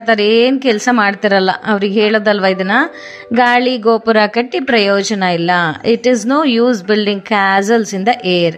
ಮಾಡ್ತಾರೆ ಏನ್ ಕೆಲಸ ಮಾಡ್ತಿರಲ್ಲ ಅವ್ರಿಗೆ ಹೇಳೋದಲ್ವಾ ಇದನ್ನ ಗಾಳಿ ಗೋಪುರ ಕಟ್ಟಿ ಪ್ರಯೋಜನ ಇಲ್ಲ it is no use building castles in the air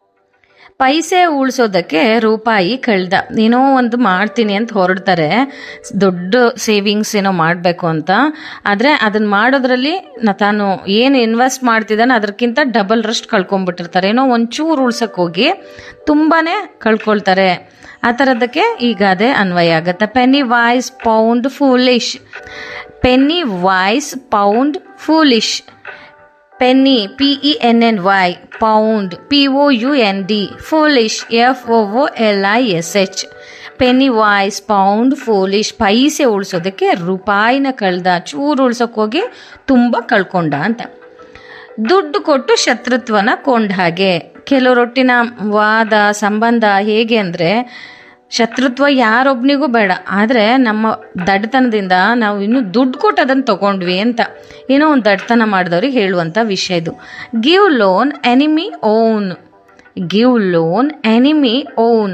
ಪೈಸೆ ಉಳಿಸೋದಕ್ಕೆ ರೂಪಾಯಿ ಕಳ್ದ ಏನೋ ಒಂದು ಮಾಡ್ತೀನಿ ಅಂತ ಹೊರಡ್ತಾರೆ ದೊಡ್ಡ ಸೇವಿಂಗ್ಸ್ ಏನೋ ಮಾಡಬೇಕು ಅಂತ ಆದರೆ ಅದನ್ನ ಮಾಡೋದ್ರಲ್ಲಿ ನ ತಾನು ಏನು ಇನ್ವೆಸ್ಟ್ ಮಾಡ್ತಿದ್ದಾನೆ ಅದಕ್ಕಿಂತ ಡಬಲ್ ರಸ್ಟ್ ಕಳ್ಕೊಂಡ್ಬಿಟ್ಟಿರ್ತಾರೆ ಏನೋ ಒಂಚೂರು ಉಳ್ಸಕ್ಕೆ ಹೋಗಿ ತುಂಬಾ ಕಳ್ಕೊಳ್ತಾರೆ ಆ ಥರದಕ್ಕೆ ಈಗ ಅದೇ ಅನ್ವಯ ಆಗುತ್ತೆ penny wise pound foolish penny wise pound foolish penny P E N N Y pound P O U N D foolish F O O L I S H penny wise pound foolish ಪೈಸೆ ಉಳಿಸೋದಕ್ಕೆ ರೂಪಾಯಿನ ಕಳ್ದ ಚೂರು ಉಳ್ಸೋಕೆ ಹೋಗಿ ತುಂಬ ಕಳ್ಕೊಂಡ ಅಂತ ದುಡ್ಡು ಕೊಟ್ಟು ಶತ್ರುತ್ವನ ಕೊಂಡ ಹಾಗೆ ಕೆಲವರೊಟ್ಟಿನ ವಾದ ಸಂಬಂಧ ಹೇಗೆ ಅಂದರೆ ಶತ್ರುತ್ವ ಯಾರೊಬ್ನಿಗೂ ಬೇಡ ಆದರೆ ನಮ್ಮ ದಡ್ತನದಿಂದ ನಾವು ಇನ್ನೂ ದುಡ್ಡು ಕೊಟ್ಟು ಅದನ್ನು ತಗೊಂಡ್ವಿ ಅಂತ ಏನೋ ಒಂದು ದಡ್ತನ ಮಾಡಿದವ್ರಿಗೆ ಹೇಳುವಂಥ ವಿಷಯ ಇದು give loan enemy own give loan enemy own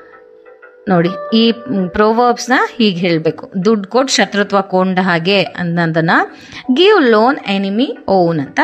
ನೋಡಿ ಈ ಪ್ರೋವರ್ಬ್ಸ್ನ ಹೀಗೆ ಹೇಳಬೇಕು ದುಡ್ಡು ಕೊಟ್ಟು ಶತ್ರುತ್ವ ಕೊಂಡ ಹಾಗೆ ಅನ್ನೋದನ್ನ ಗಿವ್ ಲೋನ್ ಎನಿಮಿ ಓನ್ ಅಂತ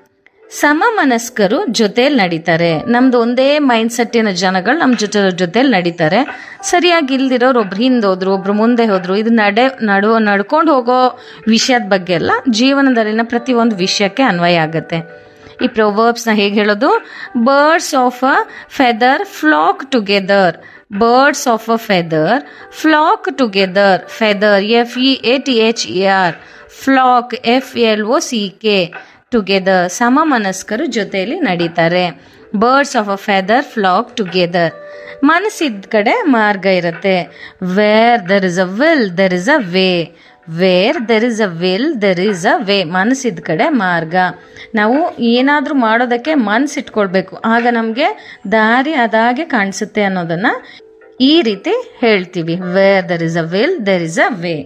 ಸಮ ಮನಸ್ಕರು ಜೊತೆಯಲ್ಲಿ ನಡೀತಾರೆ ನಮ್ದು ಒಂದೇ ಮೈಂಡ್ ಸೆಟ್ಟಿನ ಜನಗಳು ನಮ್ಮ ಜೊತೆ ಜೊತೆಲಿ ನಡೀತಾರೆ ಸರಿಯಾಗಿ ಇಲ್ದಿರೋರು ಒಬ್ರು ಹಿಂದೆ ಹೋದ್ರು ಒಬ್ರು ಮುಂದೆ ಹೋದ್ರು ಇದು ನಡೆ ನಡು ನಡ್ಕೊಂಡು ಹೋಗೋ ವಿಷಯದ ಬಗ್ಗೆ ಎಲ್ಲ ಜೀವನದಲ್ಲಿನ ಪ್ರತಿಯೊಂದು ವಿಷಯಕ್ಕೆ ಅನ್ವಯ ಆಗುತ್ತೆ ಈ ಪ್ರೊವರ್ಬ್ಸ್ನ ಹೇಗೆ ಹೇಳೋದು birds of a feather flock together birds of a feather flock together feather F E A T H E R flock F L O C K together ಸಮ ಮನಸ್ಕರು ಜೊತೆಯಲ್ಲಿ ನಡೀತಾರೆ birds of a feather flock together ಮನಸ್ಸಿದ್ದ ಕಡೆ ಮಾರ್ಗ ಇರುತ್ತೆ where there is a will there is a way where there is a will there is a way ಮನಸ್ಸಿದ್ದ ಕಡೆ ಮಾರ್ಗ ನಾವು ಏನಾದರೂ ಮಾಡೋದಕ್ಕೆ ಮನಸ್ಸಿಟ್ಕೊಳ್ಬೇಕು ಆಗ ನಮಗೆ ದಾರಿ ಅದಾಗೆ ಕಾಣಿಸುತ್ತೆ ಅನ್ನೋದನ್ನ ಈ ರೀತಿ ಹೇಳ್ತೀವಿ where there is a will there is a way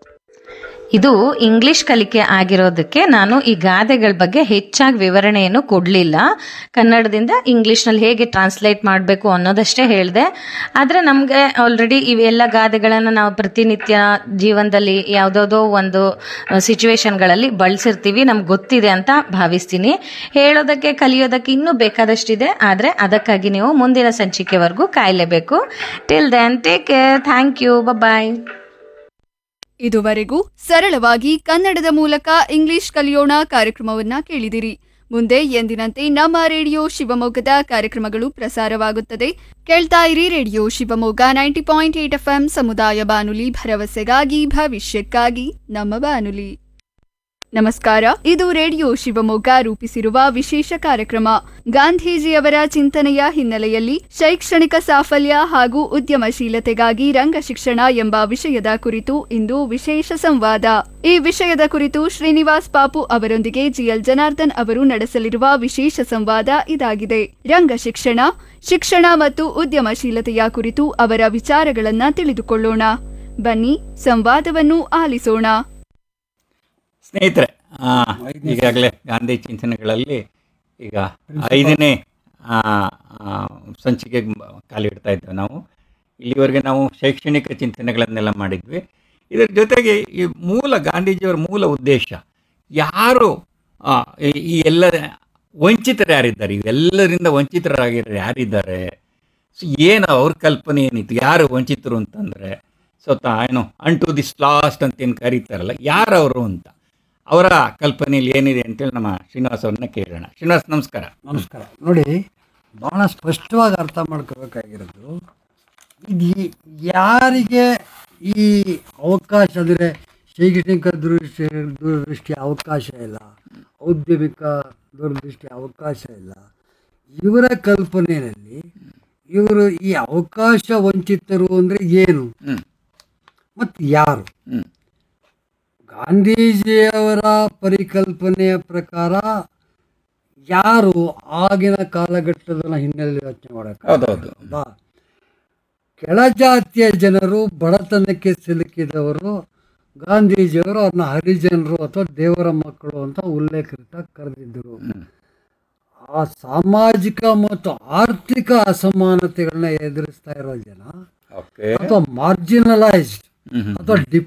ಇದು ಇಂಗ್ಲಿಷ್ ಕಲಿಕೆ ಆಗಿರೋದಕ್ಕೆ ನಾನು ಈ ಗಾದೆಗಳ ಬಗ್ಗೆ ಹೆಚ್ಚಾಗಿ ವಿವರಣೆಯನ್ನು ಕೊಡಲಿಲ್ಲ ಕನ್ನಡದಿಂದ ಇಂಗ್ಲಿಷ್ನಲ್ಲಿ ಹೇಗೆ ಟ್ರಾನ್ಸ್ಲೇಟ್ ಮಾಡಬೇಕು ಅನ್ನೋದಷ್ಟೇ ಹೇಳಿದೆ ಆದರೆ ನಮಗೆ ಆಲ್ರೆಡಿ ಇವೆಲ್ಲ ಗಾದೆಗಳನ್ನು ನಾವು ಪ್ರತಿನಿತ್ಯ ಜೀವನದಲ್ಲಿ ಯಾವುದಾವುದೋ ಒಂದು ಸಿಚುವೇಶನ್ಗಳಲ್ಲಿ ಬಳಸಿರ್ತೀವಿ ನಮ್ಗೆ ಗೊತ್ತಿದೆ ಅಂತ ಭಾವಿಸ್ತೀನಿ ಹೇಳೋದಕ್ಕೆ ಕಲಿಯೋದಕ್ಕೆ ಇನ್ನೂ ಬೇಕಾದಷ್ಟಿದೆ ಆದರೆ ಅದಕ್ಕಾಗಿ ನೀವು ಮುಂದಿನ ಸಂಚಿಕೆವರೆಗೂ ಕಾಯಲೇಬೇಕು till then take care thank you bye ಇದುವರೆಗೂ ಸರಳವಾಗಿ ಕನ್ನಡದ ಮೂಲಕ ಇಂಗ್ಲಿಷ್ ಕಲಿಯೋಣ ಕಾರ್ಯಕ್ರಮವನ್ನ ಕೇಳಿದಿರಿ ಮುಂದೆ ಎಂದಿನಂತೆ ನಮ್ಮ ರೇಡಿಯೋ ಶಿವಮೊಗ್ಗದ ಕಾರ್ಯಕ್ರಮಗಳು ಪ್ರಸಾರವಾಗುತ್ತದೆ ಕೇಳ್ತಾ ಇರಿ radio Shivamogga ninety point eight F ಸಮುದಾಯ ಬಾನುಲಿ ಭರವಸೆಗಾಗಿ ಭವಿಷ್ಯಕ್ಕಾಗಿ ನಮ್ಮ ಬಾನುಲಿ ನಮಸ್ಕಾರ ಇದು ರೇಡಿಯೋ ಶಿವಮೊಗ್ಗ ರೂಪಿಸಿರುವ ವಿಶೇಷ ಕಾರ್ಯಕ್ರಮ ಗಾಂಧೀಜಿಯವರ ಚಿಂತನೆಯ ಹಿನ್ನೆಲೆಯಲ್ಲಿ ಶೈಕ್ಷಣಿಕ ಸಾಫಲ್ಯ ಹಾಗೂ ಉದ್ಯಮಶೀಲತೆಗಾಗಿ ರಂಗ ಶಿಕ್ಷಣ ಎಂಬ ವಿಷಯದ ಕುರಿತು ಇಂದು ವಿಶೇಷ ಸಂವಾದ ಈ ವಿಷಯದ ಕುರಿತು ಶ್ರೀನಿವಾಸ್ ಪಾಪು ಅವರೊಂದಿಗೆ ಜಿಎಲ್ ಜನಾರ್ದನ್ ಅವರು ನಡೆಸಲಿರುವ ವಿಶೇಷ ಸಂವಾದ ಇದಾಗಿದೆ ರಂಗ ಶಿಕ್ಷಣ ಶಿಕ್ಷಣ ಮತ್ತು ಉದ್ಯಮಶೀಲತೆಯ ಕುರಿತು ಅವರ ವಿಚಾರಗಳನ್ನ ತಿಳಿದುಕೊಳ್ಳೋಣ ಬನ್ನಿ ಸಂವಾದವನ್ನು ಆಲಿಸೋಣ ಸ್ನೇಹಿತರೆ ಆ, ಈಗಾಗಲೇ ಗಾಂಧಿ ಚಿಂತನೆಗಳಲ್ಲಿ ಈಗ ಐದನೇ ಆ, ಆ, ಸಂಚಿಕೆಗೆ ಮ- ಕಾಲಿಡ್ತಾ ಇದ್ದೇವೆ ನಾವು ಇಲ್ಲಿವರೆಗೆ ನಾವು ಶೈಕ್ಷಣಿಕ ಚಿಂತನೆಗಳನ್ನೆಲ್ಲ ಮಾಡಿದ್ವಿ ಇದರ ಜೊತೆಗೆ ಈ ಮೂಲ ಗಾಂಧೀಜಿಯವರ ಮೂಲ ಉದ್ದೇಶ ಯಾರು ಆ, ಈ- ಈ ಎಲ್ಲ ವಂಚಿತರು ಯಾರಿದ್ದಾರೆ ಇವೆಲ್ಲರಿಂದ ವಂಚಿತರಾಗಿರೋ ಯಾರಿದ್ದಾರೆ ಸೊ ಏನು ಅವ್ರ ಕಲ್ಪನೆ ಏನಿತ್ತು ಯಾರು ವಂಚಿತರು ಅಂತಂದರೆ ಸ್ವತಃ ಏನು ಅನ್ ಟು ದಿಸ್ ಲಾಸ್ಟ್ ಅಂತ ಏನು ಕರೀತಾರಲ್ಲ ಯಾರು ಅವರು ಅಂತ ಅವರ ಕಲ್ಪನೆಯಲ್ಲಿ ಏನಿದೆ ಅಂತೇಳಿ ನಮ್ಮ ಶ್ರೀನಿವಾಸ್ ಅವ್ರನ್ನ ಕೇಳೋಣ ಶ್ರೀನಿವಾಸ್ ನಮಸ್ಕಾರ ನಮಸ್ಕಾರ ನೋಡಿ ಭಾಳ ಸ್ಪಷ್ಟವಾಗಿ ಅರ್ಥ ಮಾಡ್ಕೋಬೇಕಾಗಿರೋದು ಇದು ಈ- ಯಾರಿಗೆ ಈ ಅವಕಾಶ ಅಂದರೆ ಶೈಕ್ಷಣಿಕ ದೃಷ್ಟಿ ದೂರದೃಷ್ಟಿ ಅವಕಾಶ ಇಲ್ಲ ಔದ್ಯಮಿಕ ದೂರದೃಷ್ಟಿ ಅವಕಾಶ ಇಲ್ಲ ಇವರ ಕಲ್ಪನೆಯಲ್ಲಿ ಇವರು ಈ ಅವಕಾಶ ವಂಚಿತರು ಅಂದರೆ ಏನು ಹ್ಮ್. ಮತ್ತು ಯಾರು ಹ್ಮ್. ಗಾಂಧೀಜಿಯವರ ಪರಿಕಲ್ಪನೆಯ ಪ್ರಕಾರ ಯಾರು ಆಗಿನ ಕಾಲಘಟ್ಟದ ಹಿನ್ನೆಲೆ ಯೋಚನೆ ಮಾಡಕ್ಕೆ ಹೌದೌದು ಹೌದಾ ಕೆಳಜಾತಿಯ ಜನರು ಬಡತನಕ್ಕೆ ಸಿಲುಕಿದವರು ಗಾಂಧೀಜಿಯವರು ಅವ್ರನ್ನ ಹರಿಜನರು ಅಥವಾ ದೇವರ ಮಕ್ಕಳು ಅಂತ ಉಲ್ಲೇಖಿತ ಕರೆದಿದ್ದರು ಹ್ಮ್. ಆ ಸಾಮಾಜಿಕ ಮತ್ತು ಆರ್ಥಿಕ ಅಸಮಾನತೆಗಳನ್ನ ಎದುರಿಸ್ತಾ ಇರೋ ಜನ ಓಕೆ ಅಥವಾ ಮಾರ್ಜಿನಲೈಸ್ಡ್ ಹ್ಮ್ ಹ್ಮ್ ಅಥವಾ ಡಿಪ್